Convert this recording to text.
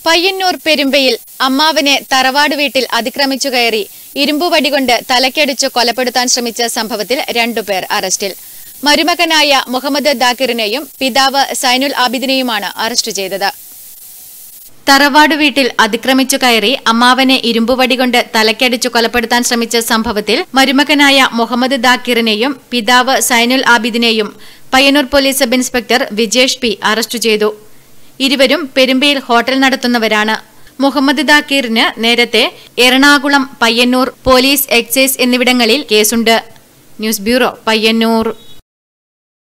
പയ്യന്നൂർ പെരുമ്പയിൽ അമ്മാവനെ തറവാട് വീട്ടിൽ അതിക്രമിച്ചു കയറി ഇരുമ്പുവടി കൊണ്ട് തലക്കടിച്ചു കൊലപ്പെടുത്താൻ ശ്രമിച്ച സംഭവത്തിൽ രണ്ടുപേർ അറസ്റ്റിൽ മരുമകനായ മുഹമ്മദ് ദാക്കിറിനെയും പിതാവ് സൈനുൽ ആബിദിനെയുമാണ് അറസ്റ്റ് ചെയ്തത് തറവാട് വീട്ടിൽ അതിക്രമിച്ചു കയറി അമ്മാവനെ ഇരുമ്പുവടി കൊണ്ട് തലക്കടിച്ചു കൊലപ്പെടുത്താൻ ശ്രമിച്ച സംഭവത്തിൽ മരുമകനായ മുഹമ്മദ് ദാക്കിറിനെയും പിതാവ് സൈനുൽ ആബിദിനെയും Payyanur police sub inspector Vijesh P arrest ചെയ്തു ഇരുവരും പെരുമ്പയിൽ ഹോട്ടൽ നടത്തുന്നവരാണ് മുഹമ്മദ് ദാക്കീറിന് നേരത്തെ എറണാകുളം പയ്യന്നൂർ പോലീസ് എക്സൈസ് എന്നിവിടങ്ങളിൽ കേസുണ്ട് ന്യൂസ് ബ്യൂറോ പയ്യന്നൂർ